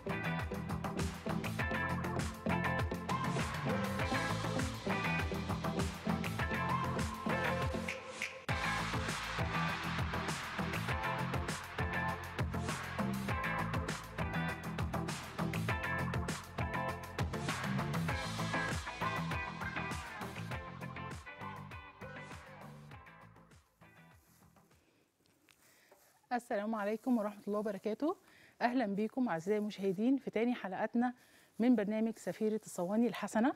السلام عليكم ورحمة الله وبركاته أهلا بكم أعزائي المشاهدين في تاني حلقاتنا من برنامج سفيرة الصواني الحسنة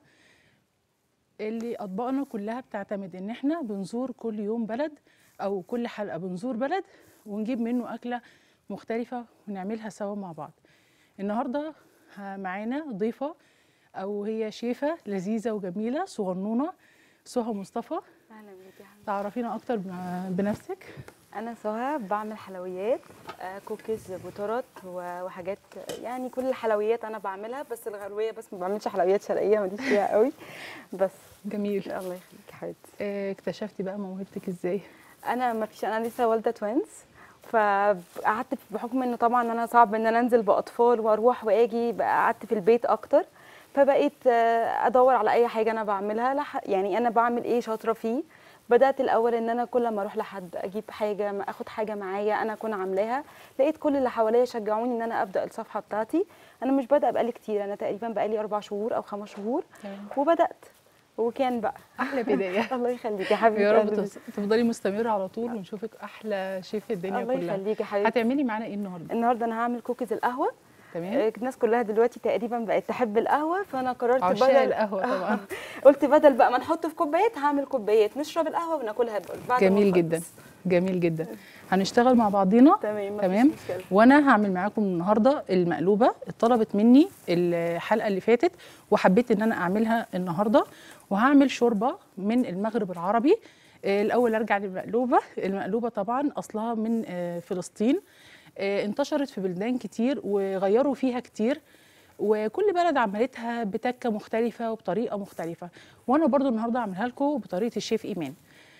اللي أطباقنا كلها بتعتمد إن إحنا بنزور كل يوم بلد أو كل حلقة بنزور بلد ونجيب منه أكلة مختلفة ونعملها سوا مع بعض النهاردة ها- معانا ضيفة أو هي شيفة لذيذة وجميلة صغنونة سهى مصطفى اهلا بيكي يا حبيبتي تعرفينا أكتر ب- بنفسك انا سهى بعمل حلويات آه، كوكيز بوترات و- وحاجات يعني كل الحلويات انا بعملها بس الغربيه بس ما بعملش حلويات شرقيه ماليش فيها قوي بس جميل الله يخليك حبيبتي آه، اكتشفتي بقى موهبتك ازاي انا ما فيش انا لسه والده توينز فقعدت بحكم انه طبعا انا صعب ان انا انزل باطفال واروح واجي بقى قعدت في البيت اكتر فبقيت آه، ادور على اي حاجه انا بعملها لح... يعني انا بعمل ايه شاطره فيه بدات الاول ان انا كل ما اروح لحد اجيب حاجه ما اخد حاجه معايا انا اكون عاملاها لقيت كل اللي حواليا شجعوني ان انا ابدا الصفحه بتاعتي انا مش بادئه بقالي كتير انا تقريبا بقالي اربع شهور او خمس شهور تمام. وبدات وكان بقى احلى بدايه الله يخليك يا حبيبتي يا رب قلبي. تفض- تفضلي مستمره على طول ونشوفك احلى شيف في الدنيا الله كلها يخليك يا حبيبتي هتعملي معانا ايه النهارده النهارده انا هعمل كوكيز القهوه تمام آه، الناس كلها دلوقتي تقريبا بقت تحب القهوه فانا قررت عشاق بدل القهوه طبعا قلت بدل بقى ما نحط في كوبايات هعمل كوبايات نشرب القهوه وناكلها بعد ما جميل نخلص. جدا جميل جدا هنشتغل مع بعضينا تمام مفيش تمام مشكلة. وانا هعمل معاكم النهارده المقلوبه اتطلبت مني الحلقه اللي فاتت وحبيت ان انا اعملها النهارده وهعمل شوربه من المغرب العربي آه، الاول ارجع للمقلوبه المقلوبه طبعا اصلها من آه، فلسطين آه، انتشرت في بلدان كتير وغيروا فيها كتير وكل بلد عملتها بتكه مختلفه وبطريقه مختلفه وانا برضو النهارده هعملها لكم بطريقه الشيف ايمان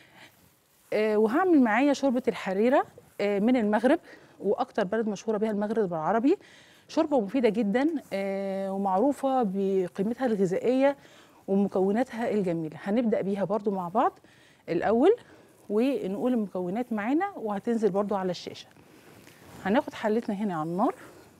آه، وهعمل معايا شوربه الحريره آه، من المغرب واكتر بلد مشهوره بها المغرب العربي شوربه مفيده جدا آه، ومعروفه بقيمتها الغذائيه ومكوناتها الجميله هنبدا بيها برضو مع بعض الاول ونقول المكونات معانا وهتنزل برضو على الشاشه هناخد حلتنا هنا على النار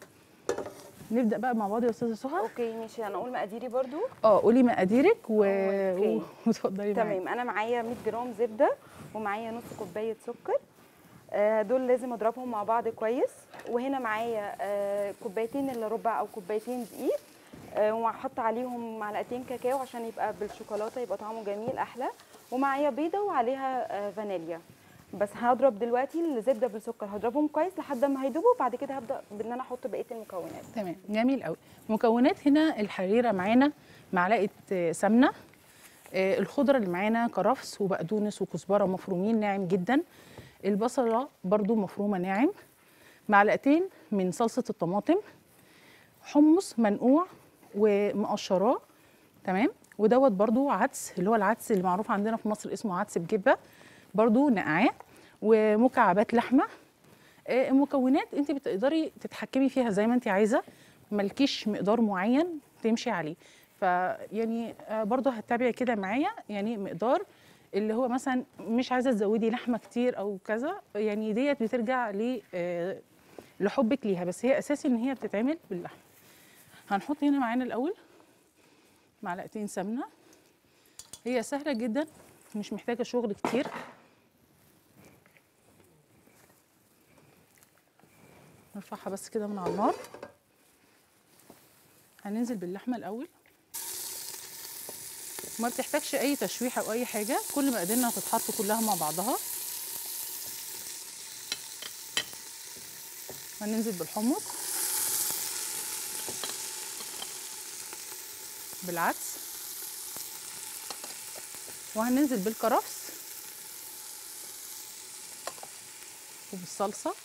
نبدا بقى مع بعض يا استاذه سهى اوكي ماشي انا اقول مقاديري برضو اه قولي مقاديرك و... أوكي. وتفضلي معايا تمام انا معايا 100 جرام زبده ومعايا نص كوبايه سكر آه، دول لازم اضربهم مع بعض كويس وهنا معايا آه، كوبايتين الا ربع او كوبايتين دقيق آه، وهحط عليهم معلقتين كاكاو عشان يبقى بالشوكولاته يبقى طعمه جميل احلى ومعايا بيضه وعليها آه، فانيليا بس هضرب دلوقتي الزبده بالسكر هضربهم كويس لحد ما هيدوبوا وبعد كده هبدا بان انا احط بقيه المكونات تمام جميل قوي مكونات هنا الحريره معانا معلقه آه، سمنه آه، الخضره اللي معانا كرفس وبقدونس وكزبره مفرومين ناعم جدا البصله برضو مفرومه ناعم معلقتين من صلصه الطماطم حمص منقوع ومقشراه تمام ودوت برضو عدس اللي هو العدس اللي معروف عندنا في مصر اسمه عدس بجبه برضو نقعاه ومكعبات لحمه آه، المكونات انت بتقدري تتحكمي فيها زي ما انت عايزه ملكيش مقدار معين تمشي عليه فيعني آه، برضه هتتابعي كده معايا يعني مقدار اللي هو مثلا مش عايزه تزودي لحمه كتير او كذا يعني ديت بترجع ل آه، لحبك ليها بس هي اساسي ان هي بتتعمل باللحم هنحط هنا معانا الاول معلقتين سمنه هي سهله جدا مش محتاجه شغل كتير نرفعها بس كده من على النار هننزل باللحمه الاول ما بتحتاجش اي تشويح او اي حاجه كل ما قدرنا تتحط كلها مع بعضها هننزل بالحمص بالعدس وهننزل بالكرفس وبالصلصه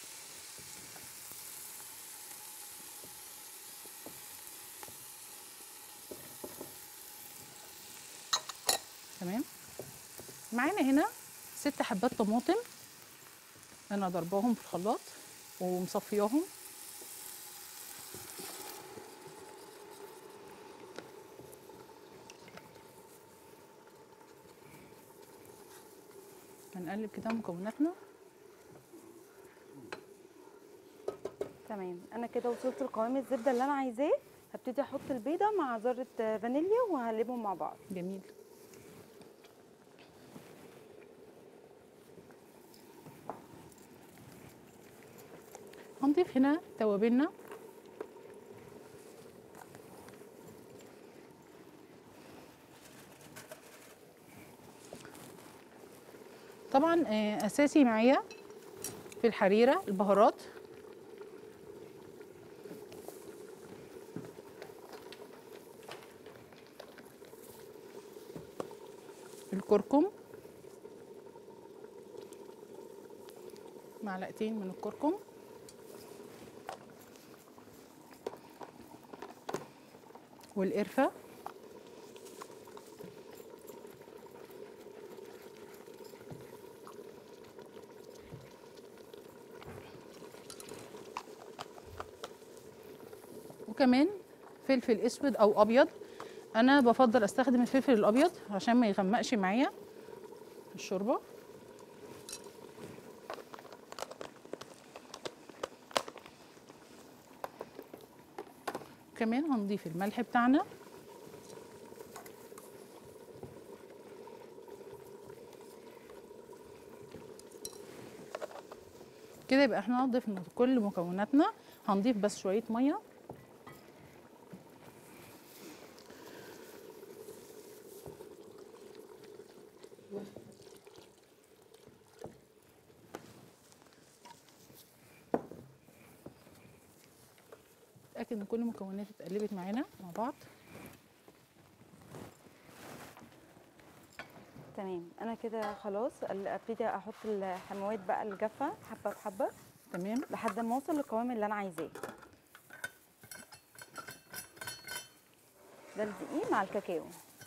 تمام معانا هنا ست حبات طماطم انا ضرباهم في الخلاط ومصفياهم هنقلب كده مكوناتنا تمام انا كده وصلت لقوام الزبده اللي انا عايزاه هبتدي احط البيضه مع ذره آه، فانيليا وهقلبهم مع بعض جميل هنضيف هنا توابلنا طبعا آه، اساسي معايا في الحريره البهارات الكركم معلقتين من الكركم والقرفة وكمان فلفل اسود او ابيض انا بفضل استخدم الفلفل الابيض عشان ما يغمقش معايا الشوربه كمان هنضيف الملح بتاعنا كده يبقى احنا ضفنا كل مكوناتنا هنضيف بس شويه ميه اتاكد ان كل المكونات اتقلبت معانا مع بعض تمام انا كده خلاص ال- ابتدي احط الحموات بقى الجافه حبه بحبه تمام لحد ما اوصل للقوام اللي انا عايزاه ده الدقيق مع الكاكاو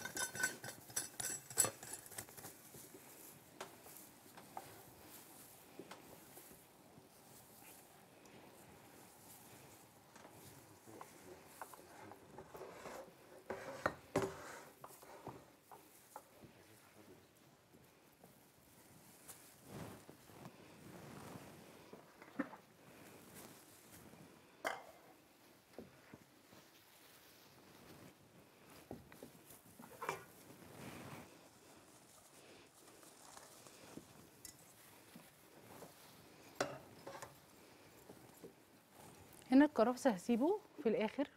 هنا الكرفس هسيبه في الاخر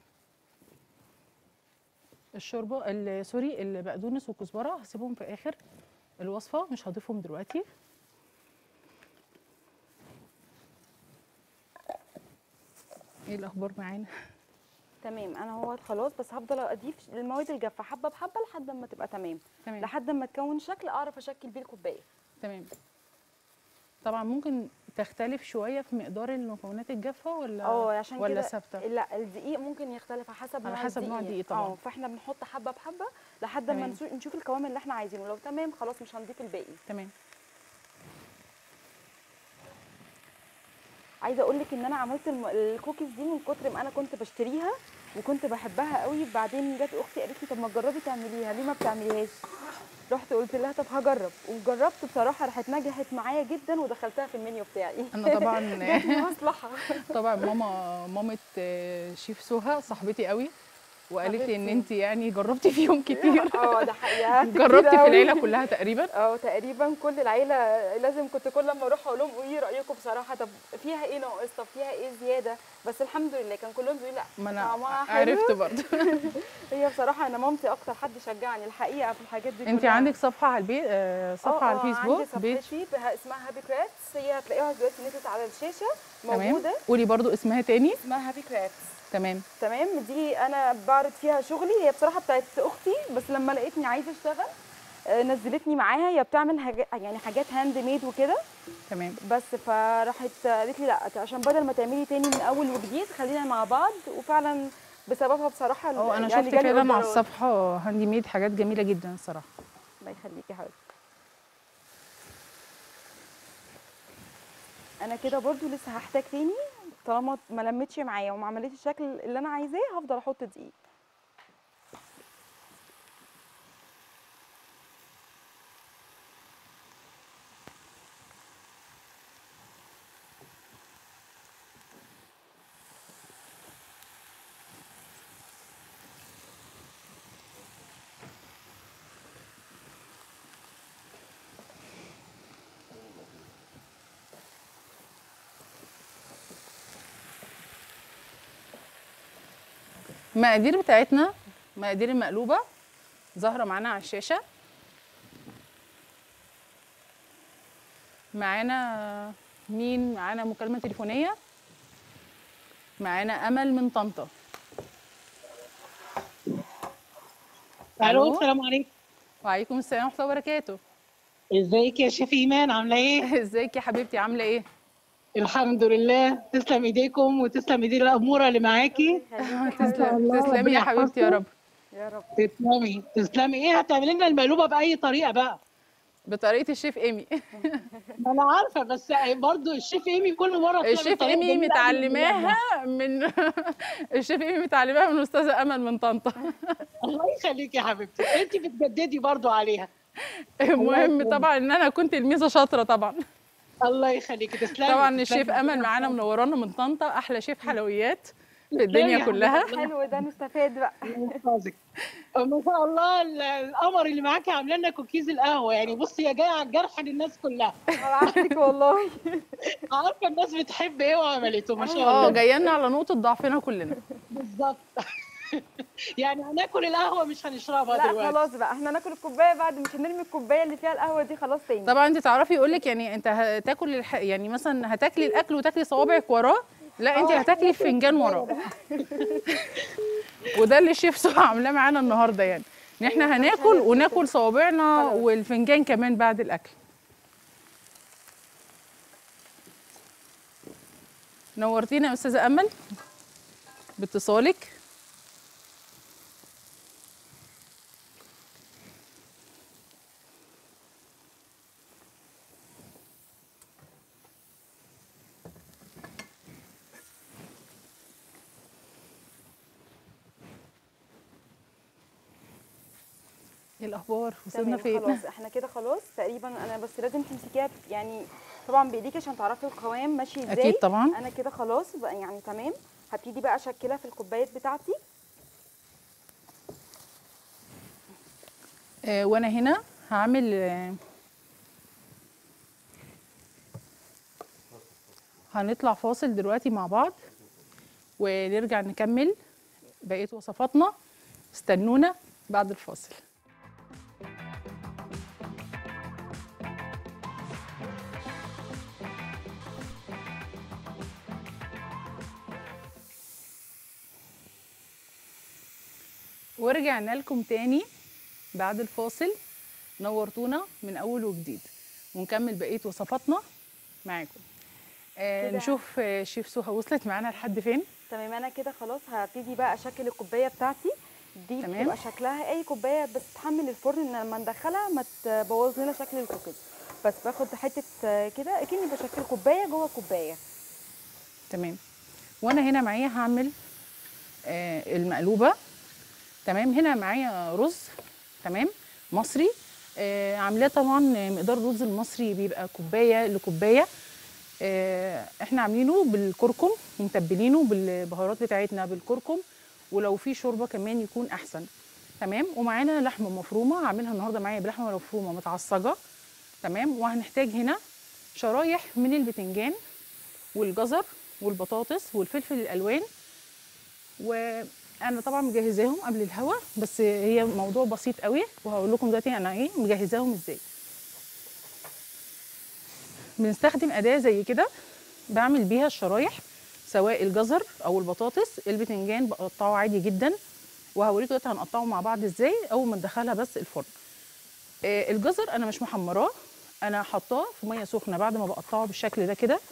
الشوربه ال- سوري البقدونس والكزبره هسيبهم في اخر الوصفه مش هضيفهم دلوقتي ايه الاخبار معانا تمام انا هو خلاص بس هفضل اضيف المواد الجافه حبه بحبه لحد ما تبقى تمام تمام لحد ما تكون شكل اعرف اشكل بيه الكوبايه تمام طبعا ممكن تختلف شويه في مقدار المكونات الجافه ولا اه عشان ولا كده ثابته لا الدقيق ممكن يختلف على حسب على نوع حسب نوع الدقيق طبعاً. اه فاحنا بنحط حبه بحبه لحد ما تمام. نسو- نشوف القوام اللي احنا عايزينه لو تمام خلاص مش هنضيف الباقي تمام عايزه اقول لك ان انا عملت الم... الكوكيز دي من كتر ما انا كنت بشتريها وكنت بحبها قوي بعدين جت اختي قالت لي طب ما تجربي تعمليها ليه ما بتعمليهاش رحت قلت لها طب هجرب وجربت بصراحه راحت نجحت معايا جدا ودخلتها في المنيو بتاعي انا طبعا جت مصلحه طبعا ماما مامة آه، شيف سهى صاحبتي قوي وقالت لي ان حبيبتي. انت يعني جربتي فيهم كتير اه ده حقيقه كتير جربتي في قوي. العيله كلها تقريبا اه تقريبا كل العيله لازم كنت كل لما اروح اقول لهم ايه رايكم بصراحه طب فيها ايه ناقص طب فيها ايه زياده بس الحمد لله كان كلهم بيقولوا لا ما انا طعمها حلو. عرفت برضه هي بصراحه انا مامتي اكتر حد شجعني الحقيقه في الحاجات دي انت كلها. عندك صفحه على البيت آه، صفحه آه، على آه، الفيسبوك عندي بيج صفحتي بها- اسمها هابي كرافت هي هتلاقيها دلوقتي نزلت على الشاشه تمام موجوده قولي برضو اسمها تاني اسمها هابي كرافت تمام تمام دي انا بعرض فيها شغلي هي بصراحه بتاعت اختي بس لما لقيتني عايزه اشتغل آه، نزلتني معاها هي بتعمل حاجات يعني حاجات هاند ميد وكده تمام بس فراحت قالت لي لا عشان بدل ما تعملي تاني من اول وجديد خلينا مع بعض وفعلا بسببها بصراحه اه انا يعني شفت جالي فعلا على أوردرات. الصفحه هاندي ميد حاجات جميله جدا الصراحه الله يخليكي يا حبيبتي انا كده برضو لسه هحتاج تاني طالما ما لمتش معايا وما عملتش الشكل اللي انا عايزاه هفضل احط دقيق المقادير بتاعتنا مقادير المقلوبه ظاهره معانا على الشاشه معانا مين معانا مكالمه تليفونيه معانا امل من طنطا ألو. الو السلام عليكم وعليكم السلام ورحمه الله وبركاته ازيك يا شيف ايمان عامله ايه ازيك يا حبيبتي عامله ايه الحمد لله تسلم ايديكم وتسلم ايدي الاموره اللي معاكي تسلم الله، تسلمي ربنا يا حبيبتي يا يحفظكم. رب يا رب تسلمي تسلمي ايه هتعملي لنا المقلوبه باي طريقه بقى بطريقه الشيف ايمي ما انا عارفه بس برضو الشيف ايمي كل مره بتعمل الشيف طريقة ايمي جميلة أوي متعلماها من الشيف ايمي متعلماها من استاذه امل من طنطا الله يخليكي يا حبيبتي انت بتجددي برضو عليها المهم يكرمك. طبعا ان انا كنت تلميذه شاطره طبعا الله يخليكي تسلمي طبعا تسلمي. الشيف امل معانا منورانا من طنطا احلى شيف حلويات في تسلمي الدنيا يا كلها حبيبتي. حلو ده نستفاد بقى الله يحفظك ما شاء الله ال- القمر اللي معاكي عامله لنا كوكيز القهوه يعني بصي هي جايه على الجرح للناس كلها على عهدك والله عارفه الناس بتحب ايه وعملته ما شاء اه الله جايه لنا على نقطه ضعفنا كلنا بالظبط يعني هناكل القهوه مش هنشربها لا دلوقتي خلاص بقى احنا ناكل الكوبايه بعد مش هنرمي الكوبايه اللي فيها القهوه دي خلاص تاني طبعا انت تعرفي يقول لك يعني انت هتاكل الح... يعني مثلا هتاكلي الاكل وتاكلي صوابعك وراه لا انت هتاكلي الفنجان وراه وده اللي الشيف سهى عاملاه معانا النهارده يعني ان احنا هناكل وناكل صوابعنا والفنجان كمان بعد الاكل نورتينا يا استاذه امل باتصالك ايه الاخبار وصلنا تمام فين خلاص احنا كده خلاص تقريبا انا بس لازم تمسكيها ب- يعني طبعا بايديك عشان تعرفي القوام ماشي ازاي اكيد طبعا انا كده خلاص بقى يعني تمام هبتدي بقى اشكلها في الكوبايات بتاعتي آه، وانا هنا هعمل آه، هنطلع فاصل دلوقتي مع بعض ونرجع نكمل بقية وصفاتنا استنونا بعد الفاصل ورجعنا لكم تاني بعد الفاصل نورتونا من اول وجديد ونكمل بقيه وصفاتنا معاكم آه كده. نشوف آه شيف سهى وصلت معانا لحد فين تمام انا كده خلاص هبتدي بقى اشكل الكوبايه بتاعتي دي تمام. بتبقى شكلها اي كوبايه بس تحمل الفرن ان لما ندخلها ما تبوظ لنا شكل الكوكيز بس باخد حته آه، كده اكني بشكل كوبايه جوه كوبايه تمام وانا هنا معايا هعمل آه المقلوبه تمام هنا معايا رز تمام مصري آه عاملاه طبعا مقدار الرز المصري بيبقى كوبايه لكوبايه آه احنا عاملينه بالكركم ومتبلينه بالبهارات بتاعتنا بالكركم ولو في شوربه كمان يكون احسن تمام ومعانا لحمه مفرومه هعملها النهارده معايا بلحمه مفرومه متعصجه تمام وهنحتاج هنا شرايح من البتنجان والجزر والبطاطس والفلفل الالوان وانا طبعا مجهزاهم قبل الهوا بس هي موضوع بسيط قوي وهقول لكم دلوقتي انا ايه مجهزاهم ازاي بنستخدم اداه زي كده بعمل بيها الشرايح سواء الجزر او البطاطس البتنجان بقطعه عادي جدا وهوريكم دلوقتي هنقطعه مع بعض ازاي اول ما ندخلها بس الفرن آه، الجزر انا مش محمراه انا حطاه في ميه سخنه بعد ما بقطعه بالشكل ده كده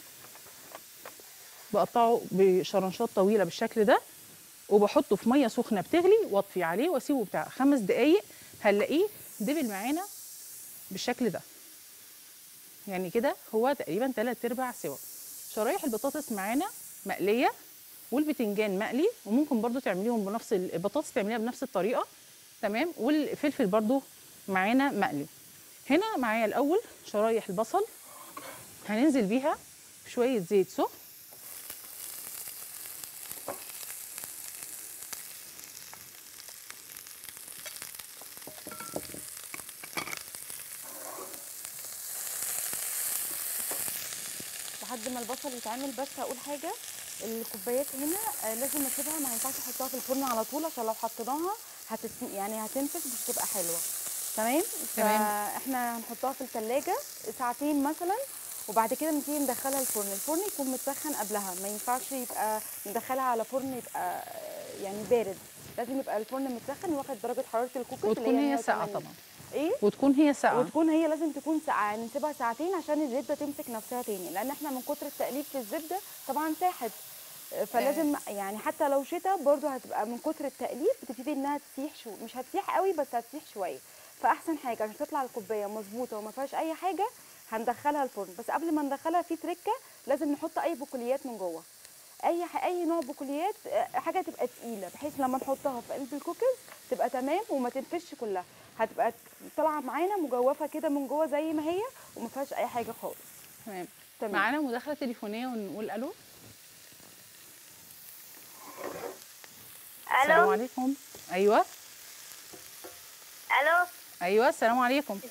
بقطعه بشرنشات طويله بالشكل ده وبحطه في ميه سخنه بتغلي واطفي عليه واسيبه بتاع خمس دقايق هنلاقيه دبل معانا بالشكل ده يعني كده هو تقريبا تلات ارباع سوا شرايح البطاطس معانا مقليه والبتنجان مقلي وممكن برضو تعمليهم بنفس ال- البطاطس تعمليها بنفس الطريقه تمام والفلفل برضو معانا مقلي هنا معايا الاول شرايح البصل هننزل بيها في شويه زيت سخن لحد ما البصل يتعمل بس هقول حاجه الكوبايات هنا آه، لازم اسيبها ما ينفعش احطها في الفرن على طول عشان لو حطيناها هتس... يعني هتنشف مش هتبقى حلوه تمام تمام. فاحنا هنحطها في الثلاجه ساعتين مثلا وبعد كده نبتدي ندخلها الفرن الفرن يكون متسخن قبلها ما ينفعش يبقى ندخلها على فرن يبقى آه، يعني بارد لازم يبقى الفرن متسخن واخد درجه حراره الكوكس اللي وتكون هي 180. ساقعه طبعا ايه وتكون هي ساقعه وتكون هي لازم تكون ساقعه يعني نسيبها ساعتين عشان الزبده تمسك نفسها تاني لان احنا من كتر التقليب في الزبده طبعا ساحت فلازم يعني حتى لو شتاء برضو هتبقى من كتر التقليب بتبتدي انها تسيح شو مش هتسيح قوي بس هتسيح شويه فاحسن حاجه عشان تطلع الكوبايه مظبوطه وما فيهاش اي حاجه هندخلها الفرن بس قبل ما ندخلها في تركه لازم نحط اي بقوليات من جوه اي ح- اي نوع بقوليات آه، حاجه تبقى تقيله بحيث لما نحطها في قلب الكوكيز تبقى تمام وما تنفش كلها هتبقى طالعه معانا مجوفه كده من جوه زي ما هي وما فيهاش اي حاجه خالص تمام تمام معانا مداخله تليفونيه ونقول الو السلام الو عليكم ايوه الو ايوه السلام عليكم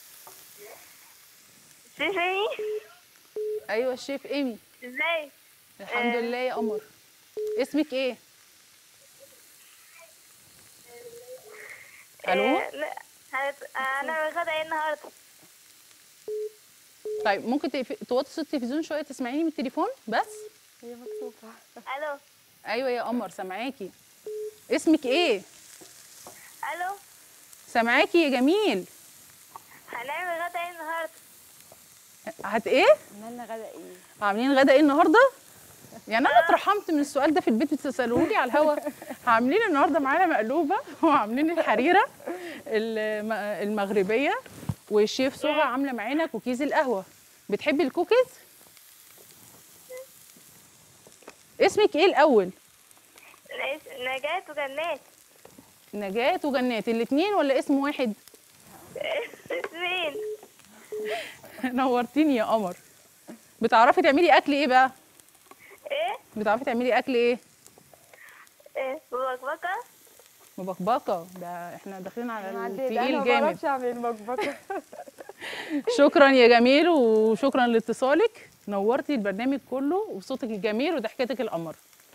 سيفني ايوه الشيف ايمي ازاي الحمد آه. لله يا قمر اسمك ايه الو آه، لا هت- انا الغدا ايه النهارده طيب ممكن تقف- توطي صوت التلفزيون شويه تسمعيني من التليفون بس هي مكسوفه الو ايوه يا قمر سامعاكي اسمك ايه الو سامعاكي يا جميل هنعمل غدا ايه النهارده هت ايه عملنا غدا ايه عاملين غدا ايه النهارده يعني انا اترحمت من السؤال ده في البيت بتسالوه لي على الهوا عاملين النهارده معانا مقلوبه وعاملين الحريره الم- المغربيه والشيف سوغا عامله معانا كوكيز القهوه بتحبي الكوكيز اسمك ايه الاول ناس- نجاة وجنات نجاة وجنات الاتنين ولا اسم واحد اسمين نورتيني يا قمر بتعرفي تعملي اكل ايه بقى ايه بتعرفي تعملي اكل ايه ايه ببكبكه مبكبكه ده احنا داخلين على معديه ده انا التقيل ما جامد بعرفش اعمل المكبكه شكرا يا جميل وشكرا لاتصالك نورتي البرنامج كله وصوتك الجميل وضحكتك القمر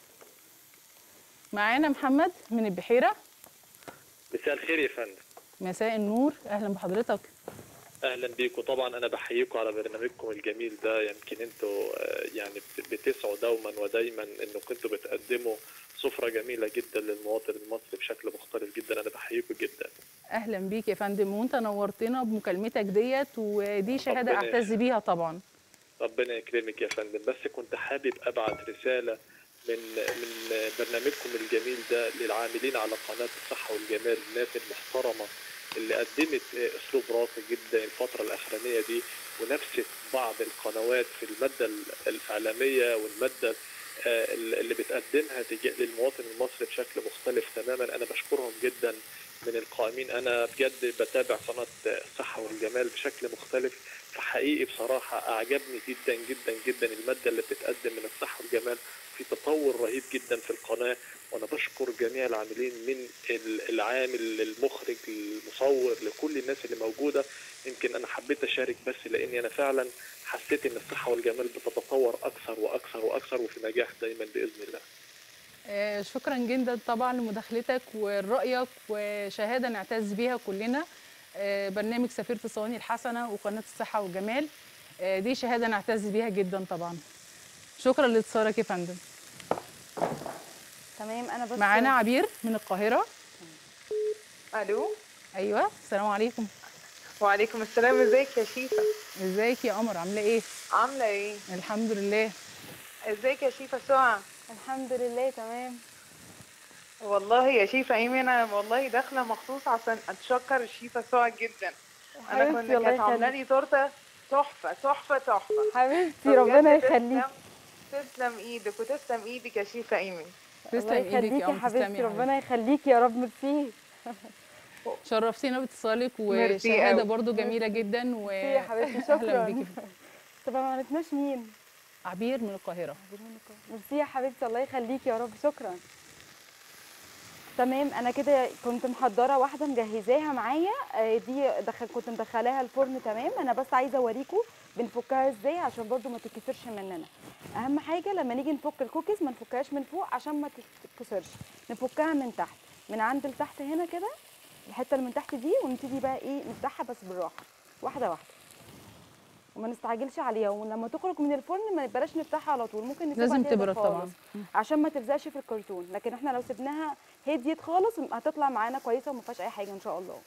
معانا محمد من البحيره مساء الخير يا فندم مساء النور اهلا بحضرتك اهلا بيكم طبعا انا بحييكم على برنامجكم الجميل ده يمكن انتوا آه، يعني بت- بتسعوا دوما ودايما انكم انتوا بتقدموا سفره جميله جدا للمواطن المصري بشكل مختلف جدا انا بحييكم جدا اهلا بيك يا فندم وانت نورتنا بمكالمتك ديت ودي شهاده ربنا اعتز بيها طبعا ربنا يكرمك يا فندم بس كنت حابب ابعت رساله من من برنامجكم الجميل ده للعاملين على قناه الصحه والجمال الناس المحترمه اللي قدمت اسلوب راقي جدا الفتره الاخرانيه دي ونفست بعض القنوات في الماده الاعلاميه والماده آه، اللي بتقدمها تجاه للمواطن المصري بشكل مختلف تماما انا بشكرهم جدا من القائمين انا بجد بتابع قناه الصحه والجمال بشكل مختلف فحقيقي بصراحه اعجبني جدا جدا جدا الماده اللي بتتقدم من الصحه والجمال في تطور رهيب جدا في القناه وانا بشكر جميع العاملين من ال- العامل المخرج المصور لكل الناس اللي موجوده يمكن انا حبيت اشارك بس لاني انا فعلا حسيت ان الصحه والجمال بتتطور اكثر واكثر واكثر وفي نجاح دايما باذن الله آه، شكرا جدا طبعا لمداخلتك ورأيك وشهادة نعتز بيها كلنا آه، برنامج سفيرة الصواني الحسنة وقناة الصحة والجمال آه، دي شهادة نعتز بيها جدا طبعا شكرا لاتصالك يا فندم تمام انا بس معانا عبير من القاهرة الو أيوة السلام عليكم وعليكم السلام ازيك يا شيفا ازيك يا قمر عاملة ايه عامله ايه الحمد لله ازيك يا شيفا سعى الحمد لله تمام والله يا شيفا ايمي انا والله داخله مخصوص عشان اتشكر الشيفا سعى جدا انا حبيبتي، كنت الله كانت عامله يخليك. لي تورته تحفه تحفه تحفه حبيبتي فبجد ربنا تسلم- يخليك تسلم ايدك وتسلم ايدك يا شيفا ايمي تسلم الله ايدك يخليك يا يا قمر تسلمي حبيبتي يا ربنا يخليكي يا رب ميرسي شرفتينا باتصالك ميرسي وشهادة أوي. برضو جميلة جدا و ميرسي يا حبيبتي أهلا شكرا بيكي طب ما عرفناش مين عبير من القاهرة ميرسي يا حبيبتي الله يخليكي يا رب شكرا تمام انا كده كنت محضره واحده مجهزاها معايا آه، دي دخل كنت مدخلاها الفرن تمام انا بس عايزه اوريكم بنفكها ازاي عشان برضو ما تتكسرش مننا اهم حاجه لما نيجي نفك الكوكيز ما نفكهاش من فوق عشان ما تتكسرش نفكها من تحت من عند لتحت هنا كده الحته اللي من تحت دي ونبتدي بقى ايه نفتحها بس بالراحه واحده واحده وما نستعجلش عليها ولما تخرج من الفرن ما نبقاش نفتحها على طول ممكن نسيبها لازم تهدى تبرد طبعا خالص. عشان ما تلزقش في الكرتون لكن احنا لو سيبناها هديت خالص هتطلع معانا كويسه وما فيهاش اي حاجه ان شاء الله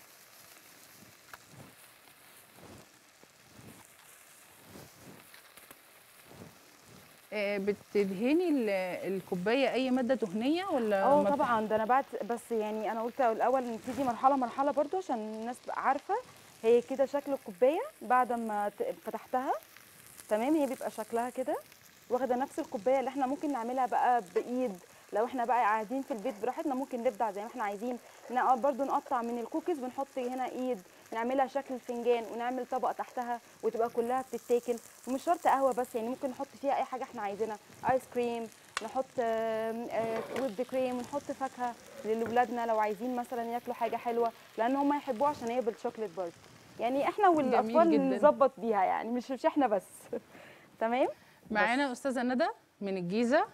آه، بتدهني ال- الكوبايه اي ماده دهنيه ولا اه ما- طبعا ده انا بعد بس يعني انا قلت الاول نبتدي مرحله مرحله برضو عشان الناس تبقى عارفه هي كده شكل الكوبايه بعد ما ت- فتحتها تمام هي بيبقى شكلها كده واخده نفس الكوبايه اللي احنا ممكن نعملها بقى بايد لو احنا بقى قاعدين في البيت براحتنا ممكن نبدع زي ما احنا عايزين نق- برضو نقطع من الكوكيز ونحط هنا ايد نعملها شكل الفنجان ونعمل طبقه تحتها وتبقى كلها بتتاكل ومش شرط قهوه بس يعني ممكن نحط فيها اي حاجه احنا عايزينها ايس كريم نحط ويب كريم ونحط فاكهه لاولادنا لو عايزين مثلا ياكلوا حاجه حلوه لان هم يحبوها عشان هي بالشوكليت برضه يعني احنا والاطفال جدا. نظبط بيها يعني مش مش احنا بس تمام معانا استاذه ندى من الجيزه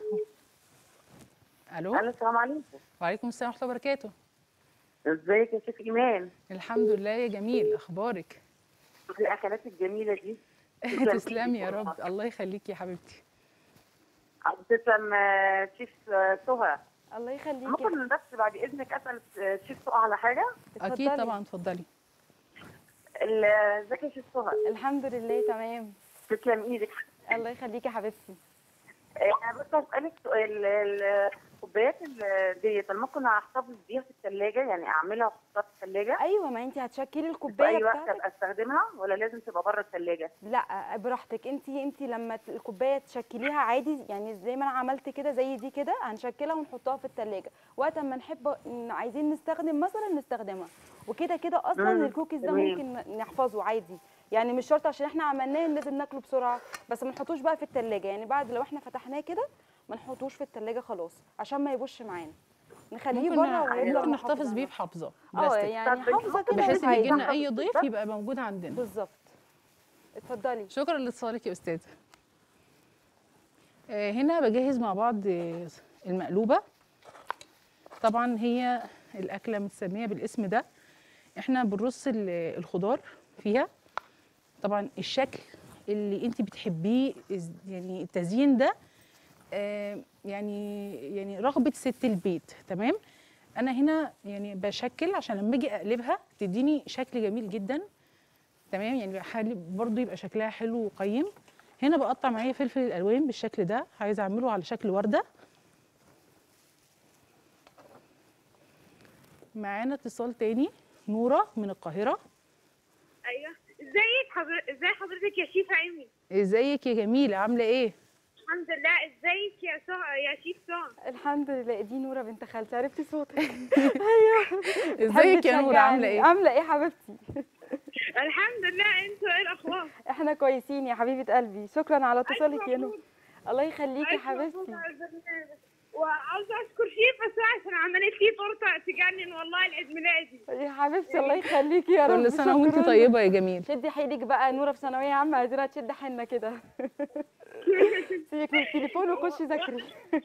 الو الو السلام عليكم وعليكم السلام ورحمه الله وبركاته ازيك يا شيخ ايمان الحمد لله يا جميل اخبارك الاكلات الجميله دي تسلمي يا رب الله يخليكي يا حبيبتي تسلم آه، شيف آه، سهى الله يخليكي ممكن بس بعد اذنك اسال آه، شيف سهى على حاجه اكيد اتفضلي. طبعا اتفضلي ال- آه، ازيك يا شيف سهى الحمد لله تمام تسلم ايدك الله يخليكي يا حبيبتي آه، انا بس اسالك سؤال ال- الكوبايات ال- ديت أنا ممكن احتفظ بيها في الثلاجه يعني اعملها واحطها في الثلاجه ايوه ما انت هتشكلي في الكوبايه اي وقت بتاعتك ابقى استخدمها ولا لازم تبقى بره الثلاجه لا براحتك انت انت لما ت- الكوبايه تشكليها عادي يعني زي ما انا عملت كده زي دي كده هنشكلها ونحطها في التلاجة وقت ما نحب ن- عايزين نستخدم مثلا نستخدمها وكده كده اصلا مم، الكوكيز ده تمام. ممكن ن- نحفظه عادي يعني مش شرط عشان احنا عملناه لازم ناكله بسرعه بس ما نحطوش بقى في التلاجة يعني بعد لو احنا فتحناه كده ما نحطوش في التلاجة خلاص عشان ما يبوش معانا نخليه ممكن بره ونفضل ممكن نحافظ نحتفظ عليه. بيه في حافظه اه بلاستيك يعني طب حافظه كده بحيث ان عادي. يجي لنا اي ضيف يبقى موجود عندنا بالظبط اتفضلي شكرا لاتصالك يا استاذه آه، هنا بجهز مع بعض آه، المقلوبه طبعا هي الاكله متسميه بالاسم ده احنا بنرص ال- الخضار فيها طبعا الشكل اللي انت بتحبيه إز- يعني التزيين ده آه، يعني يعني رغبه ست البيت تمام انا هنا يعني بشكل عشان لما اجي اقلبها تديني شكل جميل جدا تمام يعني بحاول برضو يبقى شكلها حلو وقيم هنا بقطع معايا فلفل الالوان بالشكل ده عايزه اعمله على شكل ورده معانا اتصال تاني نوره من القاهره ايوه ازيك حضر... ازاي حضرتك يا شيف عيمي ازيك يا جميله عامله ايه الحمد لله ازيك يا سهى يا شيف سهى الحمد لله دي نوره بنت خالتي عرفتي صوتك ازيك يا نوره عامله تشجعني. ايه عامله ايه حبيبتي الحمد لله انتوا ايه الاخبار احنا كويسين يا حبيبه قلبي شكرا على اتصالك يا نور مبروك. الله يخليكي يا ألف مبروك حبيبتي على البرنامج. وعاوزه اشكر شيف بس عشان عملت لي تورته تجنن والله عيد ميلادي يا حبيبتي الله يخليكي يا رب كل سنه وانت شكراً. طيبه يا جميل شدي حيلك بقى نوره في ثانويه عامه عايزينها تشد حيلنا كده سيبك من التليفون وخشي ذاكري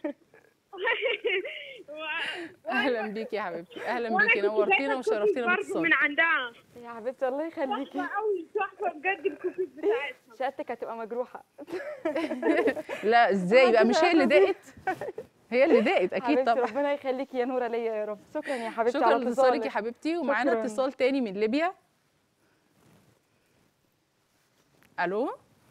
و- اهلا بيكي يا حبيبتي اهلا وأنا بيكي كنت نورتينا جايبة وشرفتينا الكوكيز برضه من باتصالك عندها يا حبيبتي الله يخليكي تحفه قوي تحفه بجد الكوكيز بتاعتها شهادتك هتبقى مجروحه لا ازاي بقى مش هي اللي ضاقت هي اللي ضاقت اكيد حبيبتي طبعا ربنا يخليكي يا نوره ليا يا رب شكرا يا حبيبتي شكرا على لاتصالك يا اتصالك حبيبتي ومعانا شكراً. اتصال تاني من ليبيا الو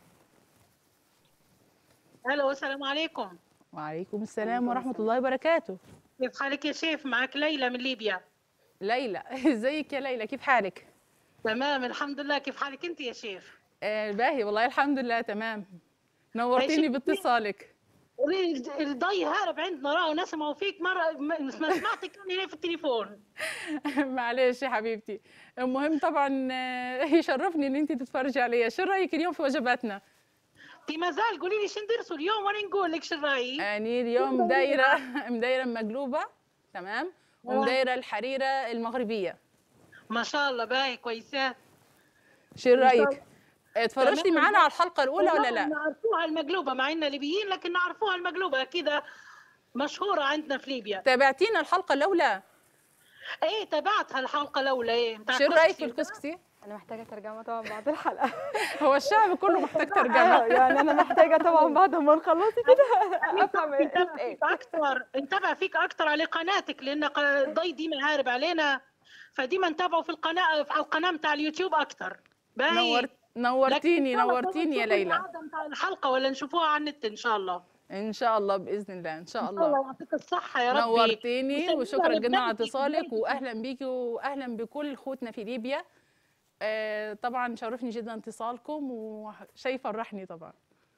الو السلام عليكم وعليكم السلام ورحمه الله وبركاته كيف حالك يا شيف معك ليلى من ليبيا ليلى ازيك يا ليلى كيف حالك تمام الحمد لله كيف حالك انت يا شيف آه باهي والله الحمد لله تمام نورتيني عايشين- باتصالك قولي لي الضي هارب عندنا راه ونسمعوا فيك مره ما ما سمعتك كان هنا في التليفون معلش يا حبيبتي المهم طبعا آه، يشرفني ان انت تتفرجي عليا شو رايك اليوم في وجباتنا انت ما زال قولي لي شو ندرسوا اليوم وانا نقول لك شو رايي يعني اليوم دايره مدايره مقلوبه تمام ومدايره الحريره المغربيه ما شاء الله باهي كويسات شو رايك اتفرجتي تمام. معانا على الحلقه الاولى ولا والله لا نعرفوها المقلوبه مع اننا ليبيين لكن نعرفوها المقلوبه كده مشهوره عندنا في ليبيا تابعتينا الحلقه الاولى ايه تابعتها الحلقه الاولى ايه بتاع شو رايك في كسكسي. الكسكسي انا محتاجه ترجمه طبعا بعد الحلقه هو الشعب كله محتاج آه، ترجمه يعني انا محتاجه طبعا بعد ما نخلصي كده افهم نتابع ايه فيك اكثر نتابع فيك اكثر على قناتك لان ق- الضي ديما هارب علينا فديما نتابعوا في القناه على القناه بتاع اليوتيوب اكثر باهي نورت نورتيني لكن إن شاء الله نورتيني يا نشوفوا ليلى العادة بتاع الحلقه ولا نشوفوها على النت ان شاء الله ان شاء الله باذن الله ان شاء الله الله يعطيك الصحه يا ربي نورتيني وسلمي وشكرا على جدا على بلادك اتصالك وبلادك. واهلا بيكي واهلا بكل اخوتنا في ليبيا آه طبعا شرفني جدا اتصالكم وشيء فرحني طبعا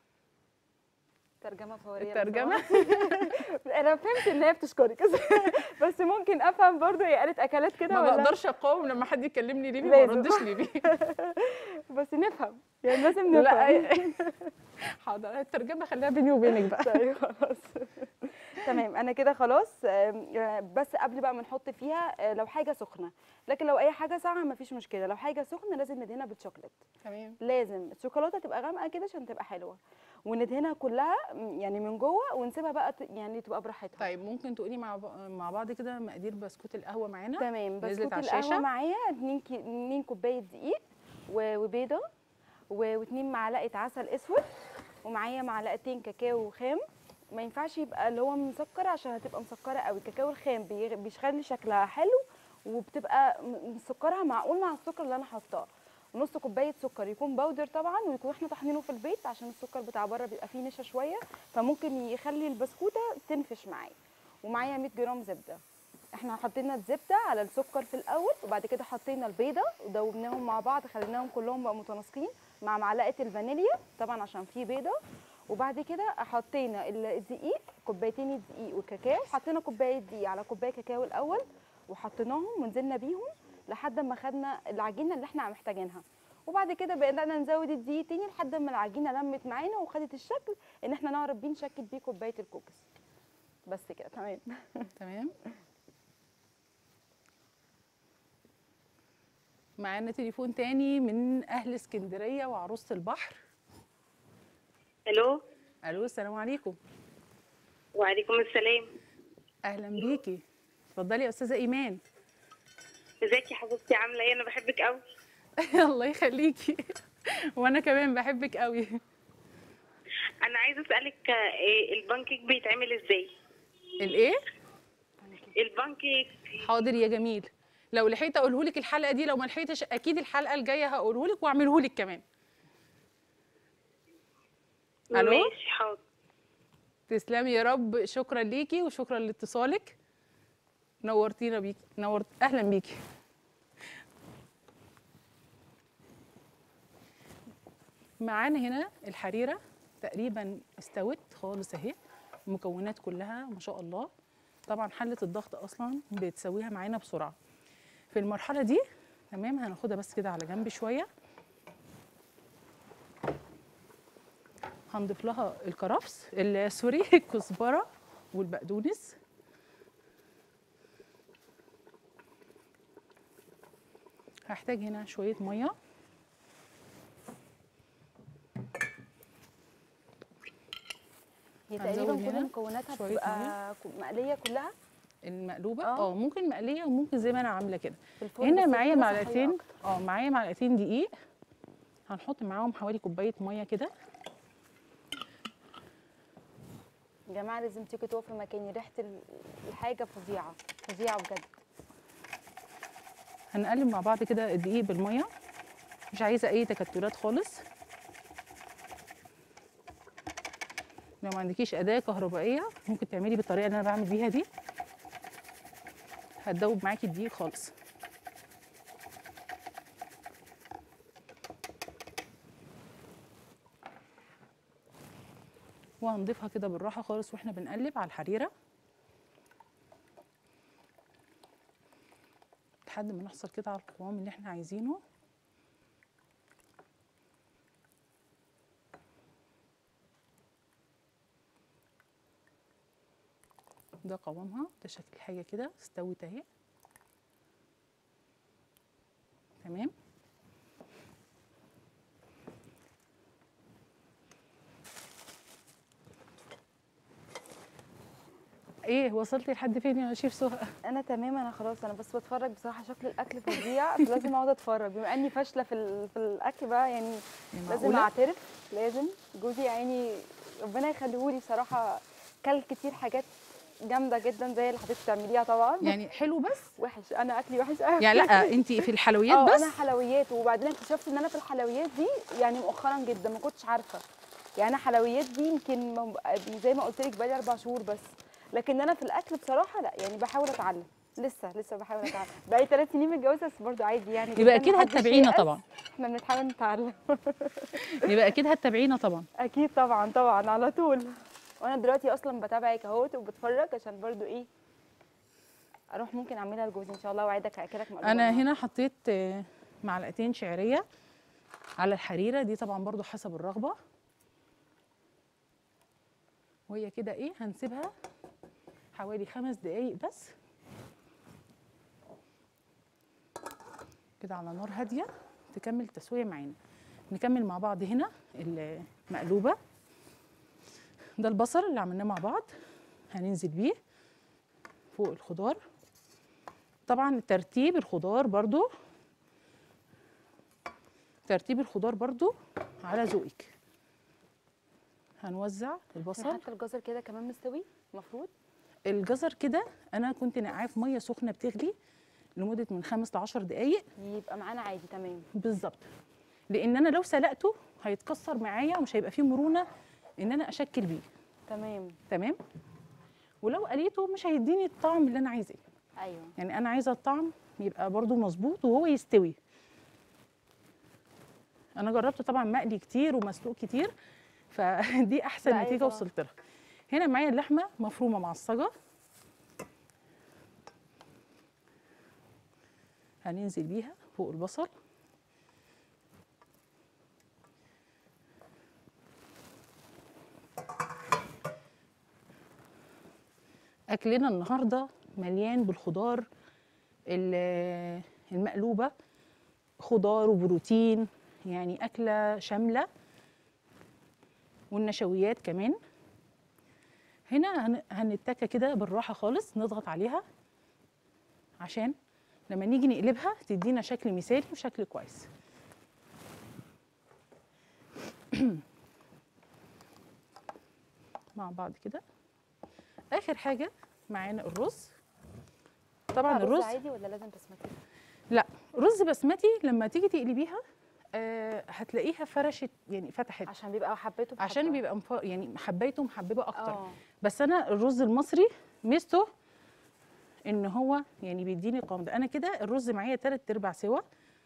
ترجمه فوريه لو الترجمه سمحت. انا فهمت ان هي بتشكرك بس ممكن افهم برضو هي قالت اكلات كده ما ولا بقدرش اقاوم لما حد يكلمني ليبي ما لازم. ردش ليبي بس نفهم يعني لازم لا نفهم حاضر الترجمه خليها بيني وبينك بقى طيب خلاص تمام انا كده خلاص آم، آه، بس قبل بقى ما نحط فيها آه، لو حاجه سخنه لكن لو اي حاجه ساقعه مفيش مشكله لو حاجه سخنه لازم ندهنها بالشوكليت تمام لازم الشوكولاته تبقى غامقه كده عشان تبقى حلوه وندهنها كلها م، يعني من جوه ونسيبها بقى ت- يعني تبقى براحتها طيب ممكن تقولي مع ب- مع بعض كده مقادير بسكوت القهوه معانا تمام نزلت بسكوت على القهوه الشاشة؟ معايا 2 كي... 2 كوبايه دقيق و- وبيضه و- واتنين معلقه عسل اسود ومعايا معلقتين كاكاو خام ما ينفعش يبقى اللي هو مسكر عشان هتبقى مسكره قوي الكاكاو الخام بيغ- بيخلي شكلها حلو وبتبقى م- مسكرها معقول مع السكر اللي انا حاطاه ونص كوبايه سكر يكون باودر طبعا ويكون احنا طحنينه في البيت عشان السكر بتاع بره بيبقى فيه نشا شويه فممكن يخلي البسكوته تنفش معايا ومعايا 100 جرام زبده احنا حطينا الزبده على السكر في الاول وبعد كده حطينا البيضه ودوبناهم مع بعض خليناهم كلهم بقوا متناسقين مع معلقه الفانيليا طبعا عشان فيه بيضه وبعد كده حطينا ال- الدقيق كوبايتين الدقيق والكاكاو حطينا كوبايه دقيق على كوبايه كاكاو الاول وحطيناهم ونزلنا بيهم لحد ما خدنا العجينه اللي احنا محتاجينها وبعد كده بدأنا نزود الدقيق تاني لحد ما العجينه لمت معانا وخدت الشكل ان احنا نعرف بيه نشكل بيه كوبايه الكوكس بس كده تمام تمام معانا تليفون تاني من اهل اسكندريه وعروسه البحر الو الو السلام عليكم وعليكم السلام اهلا بيكي اتفضلي يا استاذه ايمان ازيك يا حبيبتي عامله ايه انا بحبك قوي الله يخليكي وانا كمان بحبك قوي انا عايزه اسالك آه، إيه البانكيك بيتعمل ازاي الايه البانكيك حاضر يا جميل لو لحقت اقوله لك الحلقه دي لو ما لحقتش اكيد الحلقه الجايه هقوله لك واعمله لك كمان الو ماشي حاضر تسلمي يا رب شكرا ليكي وشكرا لاتصالك نورتينا بيكي نورت اهلا بيكي معانا هنا الحريره تقريبا استوت خالص اهي المكونات كلها ما شاء الله طبعا حله الضغط اصلا بتسويها معانا بسرعه في المرحله دي تمام هناخدها بس كده على جنب شويه هنضيف لها الكرفس ال- سوري الكزبره والبقدونس هحتاج هنا شويه ميه هي هنزود تقريبا كل هنا مكوناتها شوية بتبقى ك- مقليه كلها المقلوبه آه. اه ممكن مقليه وممكن زي ما انا عامله كده في الفرن هنا بس معايا بتبقى صحية معلقتين أكتر. اه معايا معلقتين دقيق هنحط معاهم حوالي كوبايه ميه كده يا جماعه لازم تيجي تقفي مكاني ريحه ال- الحاجه فظيعه فظيعه بجد هنقلب مع بعض كده الدقيق بالميه مش عايزه اي تكتلات خالص لو ما عندكيش اداه كهربائيه ممكن تعملي بالطريقه اللي انا بعمل بيها دي هتدوب معاكي الدقيق خالص وهنضيفها كده بالراحه خالص واحنا بنقلب على الحريره لحد ما نحصل كده على القوام اللي احنا عايزينه ده قوامها ده شكل الحاجه كده استوت اهي تمام ايه وصلتي لحد فين يا شيف سهى انا تمام انا خلاص انا بس بتفرج بصراحه شكل الاكل فظيع فلازم اقعد اتفرج بما اني فاشله في ال- في الاكل بقى يعني لازم معقولة؟ اعترف لازم جوزي يعني ربنا يخليهولي بصراحه كل كتير حاجات جامده جدا زي اللي حضرتك بتعمليها طبعا يعني حلو بس وحش انا اكلي وحش قوي يعني لا انت في الحلويات اه بس انا حلويات وبعدين اكتشفت ان انا في الحلويات دي يعني مؤخرا جدا ما كنتش عارفه يعني انا حلويات دي يمكن م- زي ما قلت لك بقالي اربع شهور بس لكن انا في الاكل بصراحه لا يعني بحاول اتعلم لسه لسه بحاول اتعلم بقالي ثلاث سنين متجوزه بس برضه عادي يعني يبقى جداً، اكيد محدش هتتابعينا ييأس. طبعا احنا بنحاول نتعلم يبقى اكيد هتتابعينا طبعا اكيد طبعا طبعا على طول وانا دلوقتي اصلا بتابعك اهوت وبتفرج عشان برضه ايه اروح ممكن اعملها لجوزي ان شاء الله واعدك اكلك مقلوبة انا النهاردة. هنا حطيت آه، معلقتين شعريه على الحريره دي طبعا برضو حسب الرغبه وهي كده ايه هنسيبها حوالي خمس دقايق بس كده على نار هاديه تكمل تسويه معانا نكمل مع بعض هنا المقلوبه ده البصل اللي عملناه مع بعض هننزل بيه فوق الخضار طبعا ترتيب الخضار برضو ترتيب الخضار برضو على ذوقك هنوزع احنا البصل حتى الجزر كده كمان مستوي المفروض الجزر كده انا كنت نقعاه في ميه سخنه بتغلي لمده من خمس ل 10 دقائق يبقى معانا عادي تمام بالظبط لان انا لو سلقته هيتكسر معايا ومش هيبقى فيه مرونه ان انا اشكل بيه تمام تمام ولو قليته مش هيديني الطعم اللي انا عايزاه ايوه يعني انا عايزه الطعم يبقى برضو مظبوط وهو يستوي انا جربت طبعا مقلي كتير ومسلوق كتير فدي احسن لا، نتيجه أيوة. وصلت لها هنا معايا اللحمه مفرومه معصجه هننزل بيها فوق البصل اكلنا النهارده مليان بالخضار ال- المقلوبه خضار وبروتين يعني اكله شامله والنشويات كمان هنا هن- هنتكى كده بالراحه خالص نضغط عليها عشان لما نيجي نقلبها تدينا شكل مثالي وشكل كويس مع بعض كده اخر حاجه معانا الرز طبعا رز الرز عادي ولا لازم بسمتي لا رز بسمتي لما تيجي تقلبيها آه هتلاقيها فرشت يعني فتحت عشان بيبقى حبيته عشان بحبة. بيبقى مف... يعني حبيته محببه اكتر اه بس انا الرز المصري ميزته ان هو يعني بيديني قوام ده انا كده الرز معايا تلات ارباع سوا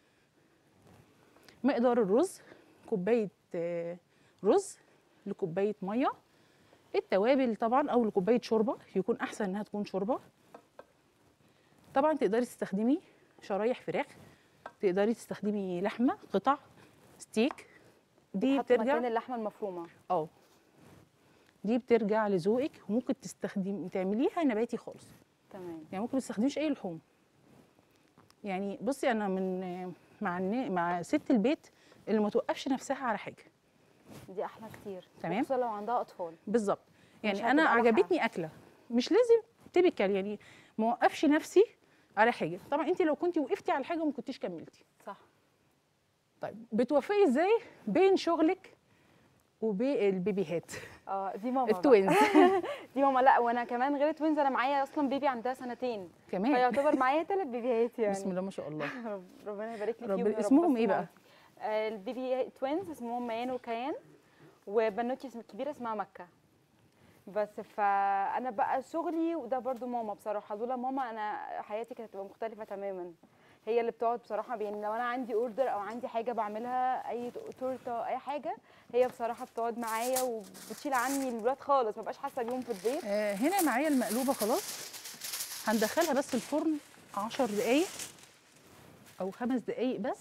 مقدار الرز كوبايه آه، رز لكوبايه ميه التوابل طبعا او لكوبايه شوربه يكون احسن انها تكون شوربه طبعا تقدري تستخدمي شرايح فراخ تقدري تستخدمي لحمه قطع ستيك دي بتحط بترجع مكان اللحمه المفرومه اه دي بترجع لذوقك وممكن تستخدمي تعمليها نباتي خالص تمام يعني ممكن ما تستخدميش اي لحوم يعني بصي انا من مع النا- مع ست البيت اللي ما توقفش نفسها على حاجه دي احلى كتير تمام. خصوصا لو عندها اطفال بالظبط مش يعني انا هتبقى لاحقة. عجبتني اكله مش لازم تبكل يعني ما اوقفش نفسي على حاجه طبعا انت لو كنتي وقفتي على حاجه وما كنتيش كملتي صح طيب بتوفقي ازاي بين شغلك وبين البيبيهات اه دي ماما بقى. التوينز دي ماما لا وانا كمان غير توينز انا معايا اصلا بيبي عندها سنتين كمان فيعتبر معايا ثلاث بيبيهات يعني بسم الله ما شاء الله ربنا يبارك لي رب- فيهم يا رب اسمهم بس إيه بقى؟ مامتي. آه، البيبي توينز اسمهم ميان وكيان وبنوتي اسم- الكبيره اسمها مكه بس فانا بقى شغلي وده برضو ماما بصراحه لولا ماما انا حياتي كانت هتبقى مختلفه تماما هي اللي بتقعد بصراحه يعني لو انا عندي اوردر او عندي حاجه بعملها اي تورته اي حاجه هي بصراحه بتقعد معايا وبتشيل عني الولاد خالص ما بقاش حاسه بيهم في البيت آه، هنا معايا المقلوبه خلاص هندخلها بس الفرن 10 دقايق او خمس دقايق بس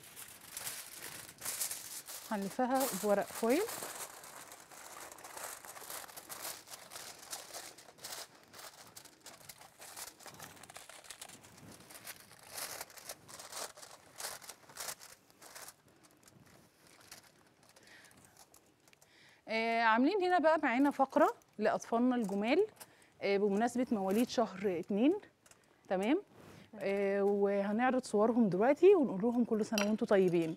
هنلفها بورق فويل عاملين هنا بقى معانا فقره لاطفالنا الجمال آه، بمناسبه مواليد شهر اتنين تمام آه، وهنعرض صورهم دلوقتي ونقول لهم كل سنه وانتم طيبين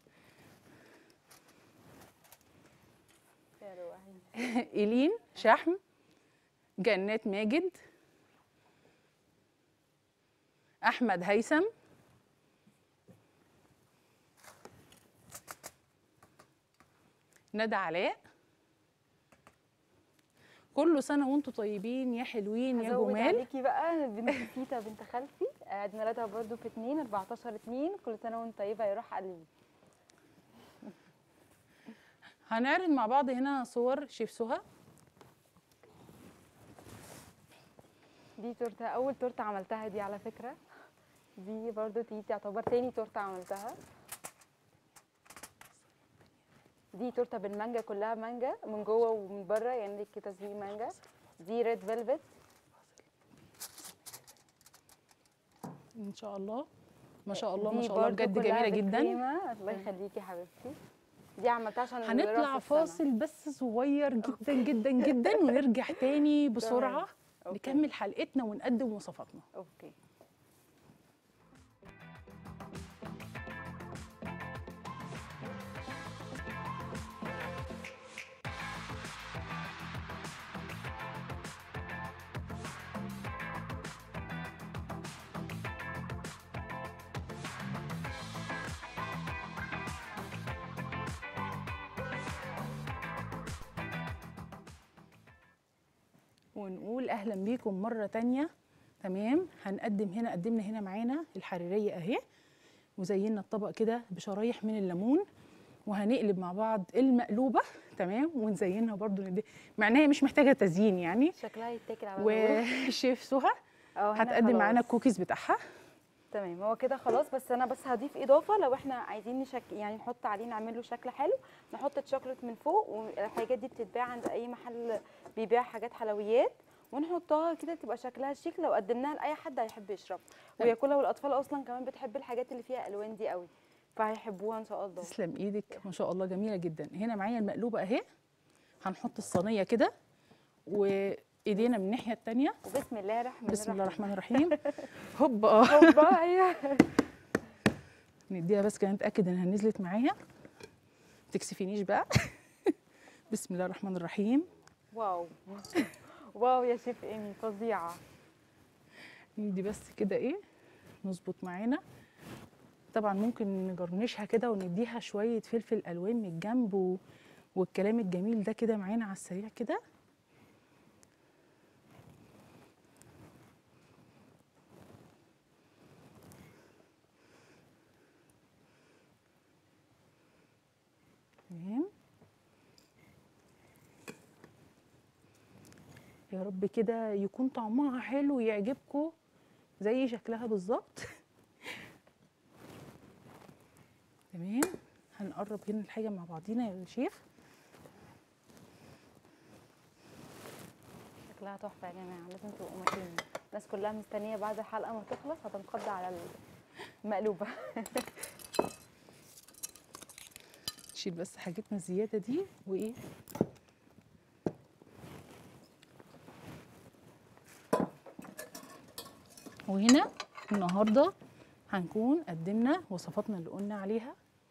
ايلين شحم جنات ماجد احمد هيثم ندى علاء كل سنه وانتم طيبين يا حلوين يا هزود جمال عليكي بقى بنت تيتا بنت خالتي عيد ميلادها برضو في 2 14 2 كل سنه وانت طيبه يا روح قلبي هنعرض مع بعض هنا صور شيف سهى دي تورته اول تورته عملتها دي على فكره دي برضو تيتا تعتبر تاني تورته عملتها دي تورته بالمانجا كلها مانجا من جوه ومن بره يعني لك تزويق مانجا دي ريد فيلفت ان شاء الله ما شاء الله ما دي شاء الله برضو بجد كلها جميله جدا بالكريمة. الله يخليكي حبيبتي دي عملتها عشان هنطلع الوراثة السنة. فاصل بس صغير جدا جدا جدا ونرجع تاني بسرعه أوكي. نكمل حلقتنا ونقدم وصفاتنا اوكي ونقول اهلا بيكم مره تانية تمام هنقدم هنا قدمنا هنا معانا الحريريه اهي وزينا الطبق كده بشرايح من الليمون وهنقلب مع بعض المقلوبه تمام ونزينها برضو ندي مع ان هي مش محتاجه تزيين يعني شكلها يتاكل على الوراثة. وشيف سهى أو هنا هتقدم معانا خلاص. الكوكيز بتاعها تمام هو كده خلاص بس انا بس هضيف اضافه لو احنا عايزين نشك يعني نحط عليه نعمل له شكل حلو نحط الشوكليت من فوق والحاجات دي بتتباع عند اي محل بيبيع حاجات حلويات ونحطها كده تبقى شكلها شيك لو قدمناها لاي حد هيحب يشرب وياكلها والاطفال اصلا كمان بتحب الحاجات اللي فيها الوان دي قوي فهيحبوها ان شاء الله تسلم ايدك ما شاء الله جميله جدا هنا معايا المقلوبه اهي هنحط الصينيه كده وايدينا من الناحيه التانية وبسم الله الرحمن بسم الله الرحيم الرحمن الرحيم هوبا هوبا ايوه نديها بس كده نتاكد انها نزلت معايا ما تكسفينيش بقى بسم الله الرحمن الرحيم واو واو يا شيف ايمي فظيعه ندي بس كده ايه نظبط معانا طبعا ممكن نجرنشها كده ونديها شويه فلفل الوان من الجنب و... والكلام الجميل ده كده معانا على السريع كده تمام يا رب كده يكون طعمها حلو ويعجبكم زي شكلها بالظبط تمام هنقرب هنا الحاجه مع بعضينا يا شيف شكلها تحفه يا جماعه لازم تبقوا ماكلين الناس كلها مستنيه بعد الحلقه ما تخلص هتنقض على المقلوبه نشيل بس حاجتنا الزياده دي وايه وهنا النهارده هنكون قدمنا وصفاتنا اللي قلنا عليها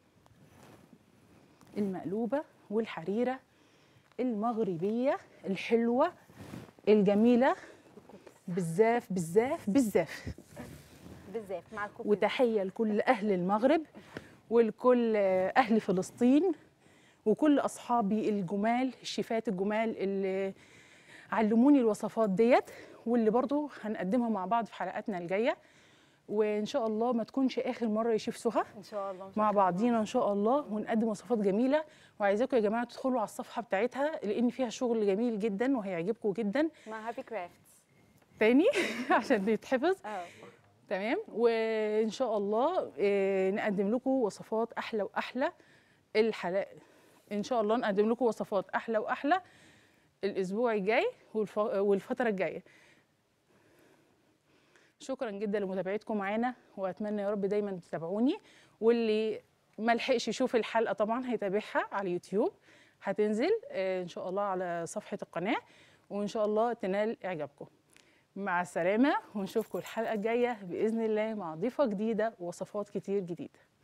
المقلوبه والحريره المغربيه الحلوه الجميله بالزاف بالزاف بالزاف بالذات مع الكوكيز وتحيه لكل اهل المغرب ولكل اهل فلسطين وكل اصحابي الجمال الشيفات الجمال اللي علموني الوصفات ديت واللي برضو هنقدمها مع بعض في حلقاتنا الجايه وان شاء الله ما تكونش اخر مره يشوف سهى ان شاء الله مع شكراً. بعضينا ان شاء الله ونقدم وصفات جميله وعايزاكم يا جماعه تدخلوا على الصفحه بتاعتها لان فيها شغل جميل جدا وهيعجبكم جدا مع هابي كرافتس تاني عشان يتحفظ اه تمام وان شاء الله آه، نقدم لكم وصفات احلى واحلى الحلقه ان شاء الله نقدم لكم وصفات احلى واحلى الاسبوع الجاي والف... والفتره الجايه شكرا جدا لمتابعتكم معانا واتمنى يا رب دايما تتابعوني واللي ما لحقش يشوف الحلقه طبعا هيتابعها على اليوتيوب هتنزل آه، ان شاء الله على صفحه القناه وان شاء الله تنال اعجابكم مع السلامه ونشوفكم الحلقه الجايه باذن الله مع ضيفه جديده ووصفات كتير جديده